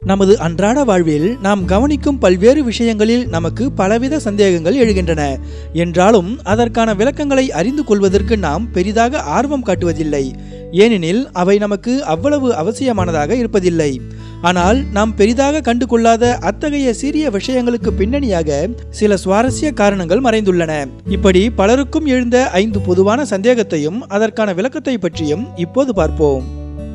நமது அன்றாட வாழ்வில் நாம் கவனிக்கும் பல்வேறு விஷயங்களில் நமக்கு பலவித சந்தேகங்கள் எழுகின்றன என்றாலும் அதற்கான விளக்கங்களை அறிந்து கொள்வதற்கு நாம் பெரிதாக ஆர்வம் காட்டுவதில்லை ஏனெனில் அவை நமக்கு அவ்வளவு அவசியமானதாக இருப்பதில்லை ஆனால் நாம் பெரிதாக கண்டு கொள்ளாத அத்தகைய சிறிய விஷயங்களுக்கு பின்னணியாக சில சுவாரஸ்ய காரணங்கள் மறைந்துள்ளன இப்படி பலருக்கும் எழுந்த ஐந்து பொதுவான சந்தேகத்தையும் அதற்கான விளக்கத்தை பற்றியும் இப்போது பார்ப்போம்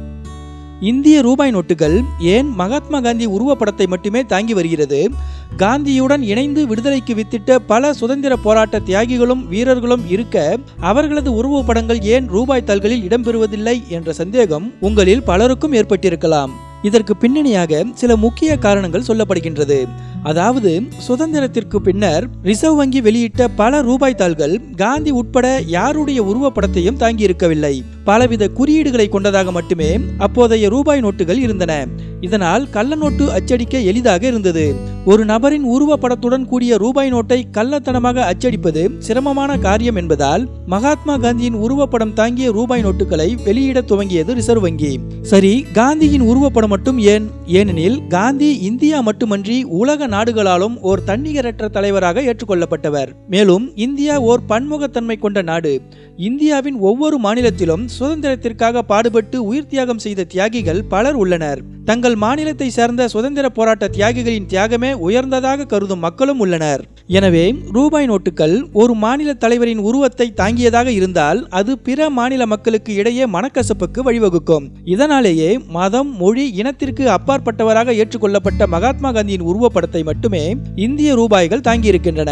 இந்திய ரூபாய் நோட்டுகள் ஏன் மகாத்மா காந்தி உருவப்படத்தை மட்டுமே தாங்கி வருகிறது காந்தியுடன் இணைந்து விடுதலைக்கு வித்திட்ட பல சுதந்திர போராட்ட தியாகிகளும் வீரர்களும் இருக்க அவர்களது உருவப்படங்கள் ஏன் ரூபாய் தாள்களில் இடம்பெறுவதில்லை என்ற சந்தேகம் உங்களில் பலருக்கும் ஏற்பட்டிருக்கலாம் இதற்கு பின்னணியாக சில முக்கிய காரணங்கள் சொல்லப்படுகின்றது அதாவது சுதந்திரத்திற்கு பின்னர் ரிசர்வ் வங்கி வெளியிட்ட பல ரூபாய் தாள்கள் காந்தி உட்பட யாருடைய உருவப்படத்தையும் தாங்கி இருக்கவில்லை பலவித குறியீடுகளை கொண்டதாக மட்டுமே அப்போதைய ரூபாய் நோட்டுகள் இருந்தன இதனால் கள்ள நோட்டு அச்சடிக்க எளிதாக இருந்தது ஒரு நபரின் உருவப்படத்துடன் கூடிய ரூபாய் நோட்டை கள்ளத்தனமாக அச்சடிப்பது சிரமமான காரியம் என்பதால் மகாத்மா காந்தியின் உருவப்படம் தாங்கிய ரூபாய் நோட்டுகளை வெளியிட துவங்கியது ரிசர்வ் வங்கி சரி காந்தியின் உருவப்படம் மட்டும் ஏன் ஏனெனில் காந்தி இந்தியா மட்டுமன்றி உலக நாடுகளாலும் ஓர் தன்னிகரற்ற தலைவராக ஏற்றுக்கொள்ளப்பட்டவர் மேலும் இந்தியா ஓர் பன்முகத்தன்மை கொண்ட நாடு இந்தியாவின் ஒவ்வொரு மாநிலத்திலும் சுதந்திரத்திற்காக பாடுபட்டு உயிர் தியாகம் செய்த தியாகிகள் பலர் உள்ளனர் தங்கள் மாநிலத்தை சேர்ந்த சுதந்திர போராட்ட தியாகிகளின் தியாகமே உயர்ந்ததாக கருதும் மக்களும் உள்ளனர் எனவே ரூபாய் நோட்டுகள் ஒரு மாநில தலைவரின் உருவத்தை தாங்கியதாக இருந்தால் அது பிற மாநில மக்களுக்கு இடையே மனக்கசப்புக்கு வழிவகுக்கும் இதனாலேயே மதம் மொழி இனத்திற்கு அப்பாற்பட்டவராக ஏற்றுக்கொள்ளப்பட்ட மகாத்மா காந்தியின் உருவப்படத்தை மட்டுமே இந்திய ரூபாய்கள் தாங்கியிருக்கின்றன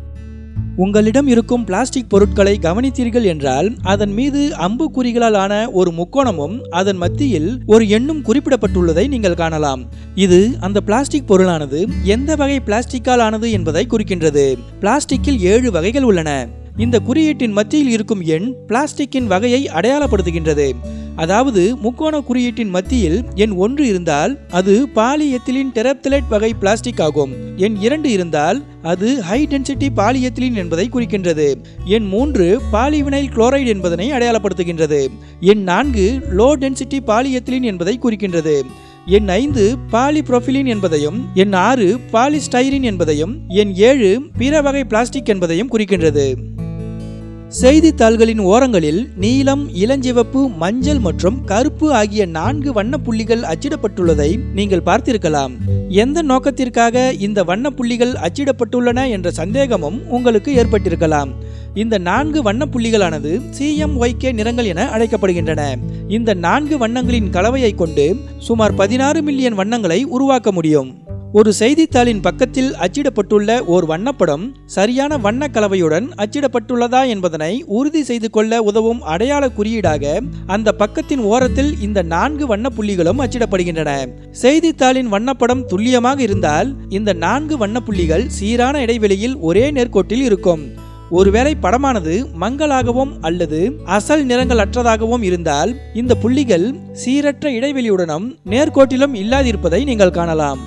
உங்களிடம் இருக்கும் பிளாஸ்டிக் பொருட்களை கவனித்தீர்கள் என்றால் அதன் மீது அம்புக்குறிகளால் ஆன ஒரு முக்கோணமும் அதன் மத்தியில் ஒரு எண்ணும் குறிப்பிடப்பட்டுள்ளதை நீங்கள் காணலாம் இது அந்த பிளாஸ்டிக் பொருளானது எந்த வகை பிளாஸ்டிக்கால் ஆனது என்பதை குறிக்கின்றது பிளாஸ்டிக்கில் ஏழு வகைகள் உள்ளன இந்த குறியீட்டின் மத்தியில் இருக்கும் எண் பிளாஸ்டிக்கின் வகையை அடையாளப்படுத்துகின்றது அதாவது முக்கோண குறியீட்டின் மத்தியில் எண் ஒன்று இருந்தால் அது பாலிஎத்திலின் டெரப்தலேட் வகை பிளாஸ்டிக் ஆகும் எண் இரண்டு இருந்தால் அது ஹை டென்சிட்டி பாலிஎத்திலின் என்பதை குறிக்கின்றது எண் மூன்று பாலிவினைல் குளோரைடு என்பதனை அடையாளப்படுத்துகின்றது எண் நான்கு லோ டென்சிட்டி பாலிஎத்திலின் என்பதை குறிக்கின்றது எண் ஐந்து பாலிப்ரோபிலின் என்பதையும் எண் ஆறு பாலிஸ்டைரின் என்பதையும் எண் ஏழு பிற வகை பிளாஸ்டிக் என்பதையும் குறிக்கின்றது செய்தித்தாள்களின் ஓரங்களில் நீலம் இளஞ்சிவப்பு மஞ்சள் மற்றும் கருப்பு ஆகிய நான்கு வண்ணப் புள்ளிகள் அச்சிடப்பட்டுள்ளதை நீங்கள் பார்த்திருக்கலாம் எந்த நோக்கத்திற்காக இந்த வண்ணப் புள்ளிகள் அச்சிடப்பட்டுள்ளன என்ற சந்தேகமும் உங்களுக்கு ஏற்பட்டிருக்கலாம் இந்த நான்கு வண்ணப் புள்ளிகளானது சிஎம்ஒய்கே நிறங்கள் என அழைக்கப்படுகின்றன இந்த நான்கு வண்ணங்களின் கலவையை கொண்டு சுமார் பதினாறு மில்லியன் வண்ணங்களை உருவாக்க முடியும் ஒரு செய்தித்தாளின் பக்கத்தில் அச்சிடப்பட்டுள்ள ஓர் வண்ணப்படம் சரியான வண்ண கலவையுடன் அச்சிடப்பட்டுள்ளதா என்பதனை உறுதி செய்து கொள்ள உதவும் அடையாள குறியீடாக அந்த பக்கத்தின் ஓரத்தில் இந்த நான்கு வண்ண புள்ளிகளும் அச்சிடப்படுகின்றன செய்தித்தாளின் வண்ணப்படம் துல்லியமாக இருந்தால் இந்த நான்கு வண்ண புள்ளிகள் சீரான இடைவெளியில் ஒரே நேர்கோட்டில் இருக்கும் ஒருவேளை படமானது மங்களாகவும் அல்லது அசல் நிறங்கள் அற்றதாகவும் இருந்தால் இந்த புள்ளிகள் சீரற்ற இடைவெளியுடனும் நேர்கோட்டிலும் இல்லாதிருப்பதை நீங்கள் காணலாம்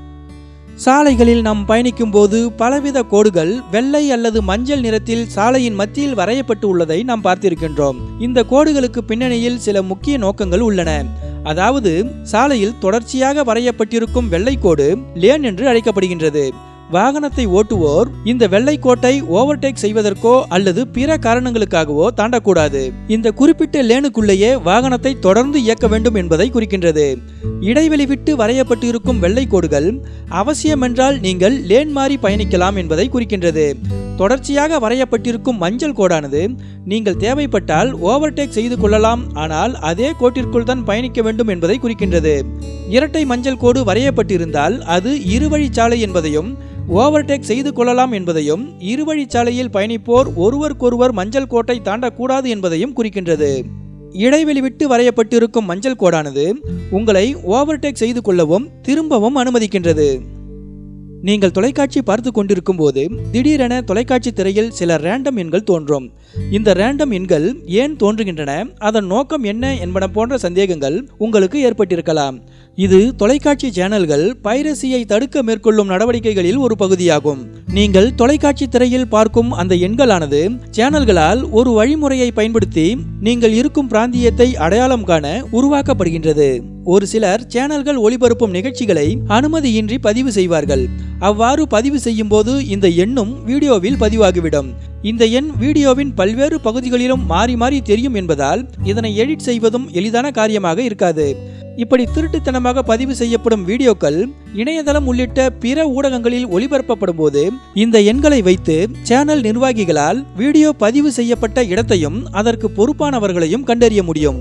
சாலைகளில் நாம் பயணிக்கும் போது பலவித கோடுகள் வெள்ளை அல்லது மஞ்சள் நிறத்தில் சாலையின் மத்தியில் வரையப்பட்டு உள்ளதை நாம் பார்த்திருக்கின்றோம் இந்த கோடுகளுக்கு பின்னணியில் சில முக்கிய நோக்கங்கள் உள்ளன அதாவது சாலையில் தொடர்ச்சியாக வரையப்பட்டிருக்கும் வெள்ளைக்கோடு லேன் என்று அழைக்கப்படுகின்றது வாகனத்தை ஓட்டுவோர் இந்த வெள்ளை கோட்டை ஓவர்டேக் செய்வதற்கோ அல்லது பிற காரணங்களுக்காகவோ தாண்டக்கூடாது இந்த குறிப்பிட்ட லேனுக்குள்ளேயே வாகனத்தை தொடர்ந்து இயக்க வேண்டும் என்பதை குறிக்கின்றது இடைவெளி விட்டு வரையப்பட்டு இருக்கும் வெள்ளை கோடுகள் அவசியமென்றால் நீங்கள் லேன் மாறி பயணிக்கலாம் என்பதை குறிக்கின்றது தொடர்ச்சியாக வரையப்பட்டிருக்கும் மஞ்சள் கோடானது நீங்கள் தேவைப்பட்டால் ஓவர்டேக் செய்து கொள்ளலாம் ஆனால் அதே கோட்டிற்குள் தான் பயணிக்க வேண்டும் என்பதை குறிக்கின்றது இரட்டை மஞ்சள் கோடு வரையப்பட்டிருந்தால் அது இருவழிச்சாலை என்பதையும் ஓவர்டேக் செய்து கொள்ளலாம் என்பதையும் இருவழிச்சாலையில் பயணிப்போர் ஒருவருக்கொருவர் மஞ்சள் கோட்டை தாண்டக்கூடாது என்பதையும் குறிக்கின்றது இடைவெளி விட்டு வரையப்பட்டிருக்கும் மஞ்சள் கோடானது உங்களை ஓவர்டேக் செய்து கொள்ளவும் திரும்பவும் அனுமதிக்கின்றது நீங்கள் தொலைக்காட்சி பார்த்து கொண்டிருக்கும் போது திடீரென தொலைக்காட்சி திரையில் சில ரேண்டம் எண்கள் தோன்றும் இந்த ரேண்டம் எண்கள் ஏன் தோன்றுகின்றன அதன் நோக்கம் என்ன என்பன போன்ற சந்தேகங்கள் உங்களுக்கு ஏற்பட்டிருக்கலாம் இது தொலைக்காட்சி சேனல்கள் பைரசியை தடுக்க மேற்கொள்ளும் நடவடிக்கைகளில் ஒரு பகுதியாகும் நீங்கள் தொலைக்காட்சி திரையில் பார்க்கும் அந்த எண்களானது சேனல்களால் ஒரு வழிமுறையை பயன்படுத்தி நீங்கள் இருக்கும் பிராந்தியத்தை அடையாளம் காண உருவாக்கப்படுகின்றது ஒரு சிலர் சேனல்கள் ஒளிபரப்பும் நிகழ்ச்சிகளை அனுமதியின்றி பதிவு செய்வார்கள் அவ்வாறு பதிவு செய்யும் போது இந்த எண்ணும் வீடியோவில் பதிவாகிவிடும் இந்த எண் வீடியோவின் பல்வேறு பகுதிகளிலும் மாறி மாறி தெரியும் என்பதால் இதனை எடிட் செய்வதும் எளிதான காரியமாக இருக்காது இப்படி திருட்டுத்தனமாக பதிவு செய்யப்படும் வீடியோக்கள் இணையதளம் உள்ளிட்ட பிற ஊடகங்களில் ஒளிபரப்பப்படும் போது இந்த எண்களை வைத்து சேனல் நிர்வாகிகளால் வீடியோ பதிவு செய்யப்பட்ட இடத்தையும் அதற்கு பொறுப்பானவர்களையும் கண்டறிய முடியும்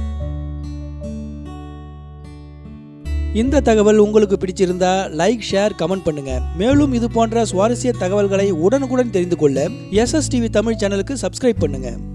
இந்த தகவல் உங்களுக்கு பிடிச்சிருந்தா லைக் ஷேர் கமெண்ட் பண்ணுங்க மேலும் இது போன்ற சுவாரஸ்ய தகவல்களை உடனுக்குடன் தெரிந்து கொள்ள எஸ்எஸ் டிவி தமிழ் சேனலுக்கு சப்ஸ்கிரைப் பண்ணுங்க